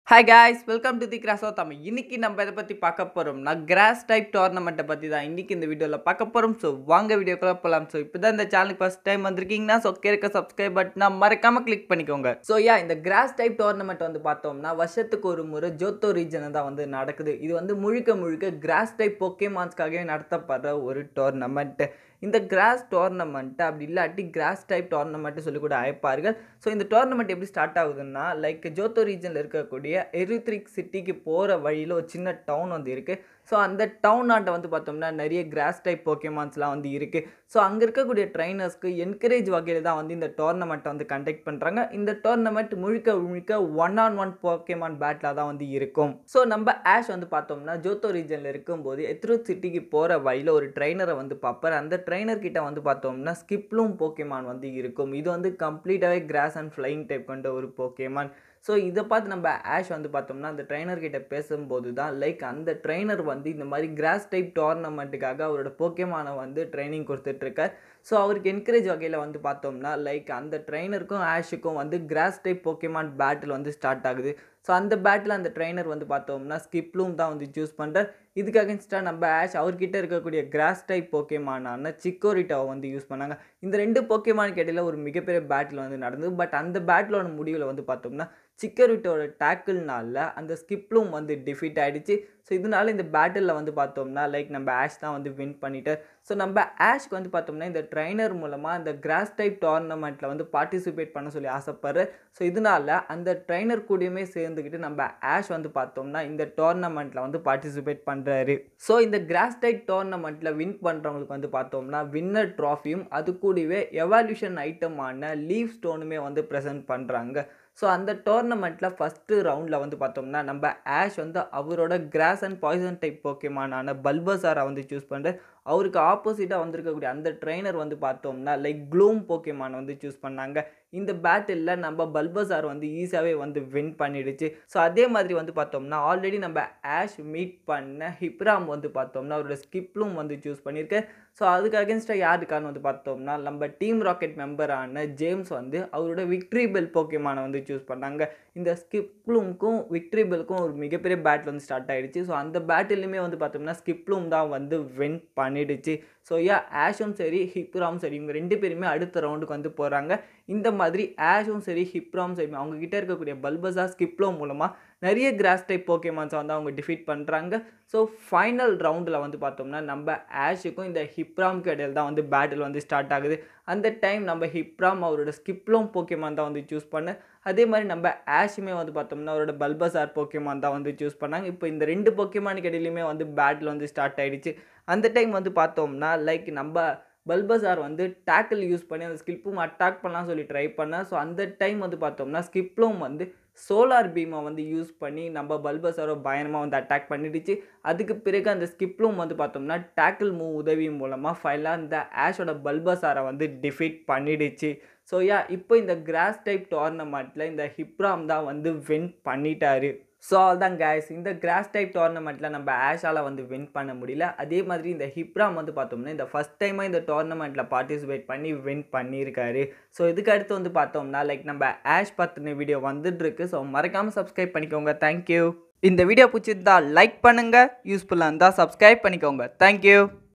hi guys welcome to the கிராஸோ தமிழ் இன்னைக்கு நம்ம இதை பற்றி பார்க்க போகிறோம்னா கிராஸ் டைப் டோர்னமெண்ட்டை பற்றி தான் இன்னைக்கு இந்த வீடியோவில் பார்க்க போகிறோம் ஸோ வாங்க வீடியோக்குள்ள போகலாம் ஸோ இப்போ தான் இந்த சேனலுக்கு ஃபஸ்ட் டைம் வந்திருக்கீங்கன்னா ஸோ கேட்க சப்ஸ்கிரைப் பட்டனா மறக்காமல் கிளிக் பண்ணிக்கோங்க ஸோ யா இந்த கிராஸ் டைப் டோர்னமெண்ட் வந்து பார்த்தோம்னா வருஷத்துக்கு ஒரு முறை ஜோத்தோ ரீஜனில் தான் வந்து நடக்குது இது வந்து முழுக்க முழுக்க கிராஸ் டைப் பொக்கேமான்ஸ்க்காகவே நடத்தப்படுற ஒரு டோர்னமெண்ட் இந்த கிராஸ் டோர்னமெண்ட் அப்படி இல்லாட்டி கிராஸ் டைப் டோர்னமெண்ட்டு சொல்லி கூட அழைப்பார்கள் ஸோ இந்த டோர்னமெண்ட் எப்படி ஸ்டார்ட் ஆகுதுன்னா லைக் ஜோத்தோ ரீஜனில் இருக்கக்கூடிய எரித்ரிக் சிட்டிக்கு போகிற வழியில் ஒரு சின்ன டவுன் வந்து இருக்குது ஸோ அந்த டவுன் ஆட்டை வந்து பார்த்தோம்னா நிறைய கிராஸ் டைப் போக்கேமான்ஸ்லாம் வந்து இருக்குது ஸோ அங்கே இருக்கக்கூடிய ட்ரைனர்ஸ்க்கு என்கரேஜ் வகையில் தான் வந்து இந்த டோர்னமெண்ட்டை வந்து கண்டக்ட் பண்ணுறாங்க இந்த டோர்னமெண்ட் முழுக்க முழுக்க one on one Pokemon battle தான் வந்து இருக்கும் ஸோ நம்ம ஆஷ் வந்து பார்த்தோம்னா ஜோத்தோ ரீஜனில் இருக்கும்போது எத்ருத் சிட்டிக்கு போகிற வழியில் ஒரு ட்ரைனரை வந்து பார்ப்பார் அந்த ட்ரைனர் கிட்ட வந்து பார்த்தோம்னா ஸ்கிப்லும் போக்கேமான் வந்து இருக்கும் இது வந்து கம்ப்ளீட்டாகவே கிராஸ் அண்ட் ஃப்ளைங் டைப் கொண்ட ஒரு போக்கேமான் ஸோ இதை பார்த்து நம்ம ஆஷ் வந்து பார்த்தோம்னா அந்த ட்ரைனர் கிட்ட பேசும்போது தான் லைக் அந்த ட்ரைனர் வந்து இந்த மாதிரி கிராஸ் டைப் டோர்னமெண்ட்டுக்காக அவரோட போக்கேமானை வந்து ட்ரைனிங் கொடுத்துட்ருக்கார் ஸோ அவருக்கு என்கரேஜ் வகையில் வந்து பார்த்தோம்னா லைக் அந்த ட்ரைனருக்கும் ஆஷுக்கும் வந்து கிராஸ் டைப் போக்கேமான் பேட்டில் வந்து ஸ்டார்ட் ஆகுது ஸோ அந்த பேட்டில் அந்த ட்ரைனர் வந்து பார்த்தோம்னா ஸ்கிப்லும் தான் வந்து சூஸ் பண்ணுறார் இதுக்கு அகேன்ஸ்டாக நம்ம ஆஷ் அவர்கிட்ட இருக்கக்கூடிய கிராஸ் டைப் போக்கேமானான சிக்கோரிட்டாவை வந்து யூஸ் பண்ணாங்க இந்த ரெண்டு போக்கேமானுக்கு இடையில ஒரு மிகப்பெரிய பேட்டில் வந்து நடந்தது பட் அந்த பேட்டிலோட முடிவில் வந்து பார்த்தோம்னா சிக்கரிட்டோட டேக்கிள்னால அந்த ஸ்கிப்லும் வந்து டிஃபீட் ஆகிடுச்சு ஸோ இதனால இந்த பேட்டிலில் வந்து பார்த்தோம்னா லைக் நம்ம ஆஷ் தான் வந்து வின் பண்ணிட்டார் ஸோ நம்ம ஆஷ்க்கு வந்து பார்த்தோம்னா இந்த ட்ரைனர் மூலமாக இந்த கிராஸ் டைப் டோர்னமெண்ட்டில் வந்து பார்ட்டிசிபேட் பண்ண சொல்லி ஆசைப்படுறார் ஸோ இதனால அந்த ட்ரைனர் கூடயுமே சேர்ந்துக்கிட்டு நம்ம ஆஷ் வந்து பார்த்தோம்னா இந்த டோர்னமெண்ட்டில் வந்து பார்ட்டிசிபேட் பண்ணுறாரு ஸோ இந்த கிராஸ் டைப் டோர்னமெண்ட்டில் வின் பண்ணுறவங்களுக்கு வந்து பார்த்தோம்னா வின்னர் ட்ராஃபியும் அது கூடவே எவால்யூஷன் ஐட்டமான லீவ் ஸ்டோனுமே வந்து ப்ரெசென்ட் பண்ணுறாங்க ஸோ அந்த டோர்னமெண்ட்டில் ஃபஸ்ட்டு ரவுண்டில் வந்து பார்த்தோம்னா நம்ம ஆஷ் வந்து அவரோட கிராஸ் அண்ட் பாய்சன் டைப் போக்கேமானான பல்பசாரை வந்து சூஸ் பண்ணுறாரு அவருக்கு ஆப்போசிட்டாக வந்திருக்கக்கூடிய அந்த ட்ரைனர் வந்து பார்த்தோம்னா லைக் க்ளூம் போக்கேமான் வந்து சூஸ் பண்ணாங்க இந்த பேட்டிலில் நம்ம பல்பசார் வந்து ஈஸியாகவே வந்து வின் பண்ணிடுச்சு ஸோ அதே மாதிரி வந்து பார்த்தோம்னா ஆல்ரெடி நம்ம ஆஷ் மீட் பண்ண ஹிப்ராம் வந்து பார்த்தோம்னா அவரோட ஸ்கிப்லும் வந்து சூஸ் பண்ணியிருக்கேன் ஸோ அதுக்கு அகேன்ஸ்டாக யாருக்கான்னு வந்து பார்த்தோம்னா நம்ம டீம் ராக்கெட் மெம்பரான ஜேம்ஸ் வந்து அவரோட விக்ட்ரி பெல் போக்கேமானை வந்து சூஸ் பண்ணாங்க இந்த ஸ்கிப்லூம்க்கும் விக்ட்ரி பெல்க்கும் ஒரு மிகப்பெரிய பேட்டில் வந்து ஸ்டார்ட் ஆகிடுச்சு ஸோ அந்த பேட்டிலுமே வந்து பார்த்தோம்னா ஸ்கிப்லூம் தான் வந்து வின் பண்ணிடுச்சு ஸோ யா ஆஷும் சரி ஹிப்ராம் சரி இவங்க ரெண்டு பேருமே அடுத்த ரவுண்டுக்கு வந்து போகிறாங்க இந்த மாதிரி ஆஷும் சரி ஹிப்ராம் சரி அவங்கக்கிட்ட இருக்கக்கூடிய பல்பஸா ஸ்கிப்லோ மூலமாக நிறைய கிராஸ் டைப் போக்கேமான்ஸை வந்து அவங்க டிஃபீட் பண்ணுறாங்க ஸோ ஃபைனல் ரவுண்டில் வந்து பார்த்தோம்னா நம்ம ஆஷுக்கும் இந்த ஹிப்ராம்க்கு இடையில தான் வந்து பேட்டில் வந்து ஸ்டார்ட் ஆகுது அந்த டைம் நம்ம ஹிப்ராம் அவரோட ஸ்கிப்லோம் போக்கேமான் தான் வந்து சூஸ் பண்ண அதே மாதிரி நம்ம ஆஷுமே வந்து பார்த்தோம்னா அவரோட பல்பசார் போக்கேமான் தான் வந்து சூஸ் பண்ணாங்க இப்போ இந்த ரெண்டு போக்கேமானுக்கு இடையிலுமே வந்து பேட்டில் வந்து ஸ்டார்ட் ஆகிடுச்சு அந்த டைம் வந்து பார்த்தோம்னா லைக் நம்ம பல்பசார் வந்து டேக்கிள் யூஸ் பண்ணி அந்த ஸ்கிப்பும் அட்டாக் பண்ணலாம் சொல்லி ட்ரை பண்ணேன் ஸோ அந்த டைம் வந்து பார்த்தோம்னா ஸ்கிப்லும் வந்து சோலார் பீமை வந்து யூஸ் பண்ணி நம்ம பல்பசாரோ பயணமாக வந்து அட்டாக் பண்ணிடுச்சு அதுக்கு பிறகு அந்த ஸ்கிப்லும் வந்து பார்த்தோம்னா டேக்கிள் மூவ் உதவி மூலமாக ஃபைனலாக இந்த ஆஷோட பல்பசாரை வந்து டிஃபீட் பண்ணிடுச்சு ஸோ யா இப்போ இந்த கிராஸ் டைப் டோர்னமெண்ட்டில் இந்த ஹிப்ராம் தான் வந்து வின் பண்ணிட்டாரு ஸோ அதுதான் கேஸ் இந்த கிராஸ் டைப் டோர்னமெண்ட்டில் நம்ம ஆஷால் வந்து வின் பண்ண முடியல அதே மாதிரி இந்த ஹிப்ராம் வந்து பார்த்தோம்னா இந்த ஃபஸ்ட் டைமாக இந்த டோர்னமெண்ட்டில் பார்ட்டிசிபேட் பண்ணி வின் பண்ணியிருக்காரு ஸோ இதுக்கு அடுத்து வந்து பார்த்தோம்னா லைக் நம்ம ஆஷ் பற்றின வீடியோ வந்துட்டுருக்கு ஸோ மறக்காமல் சப்ஸ்கிரைப் பண்ணிக்கோங்க தேங்க்யூ இந்த வீடியோ பிடிச்சிருந்தா லைக் பண்ணுங்கள் யூஸ்ஃபுல்லாக இருந்தால் சப்ஸ்கிரைப் பண்ணிக்கோங்க தேங்க்யூ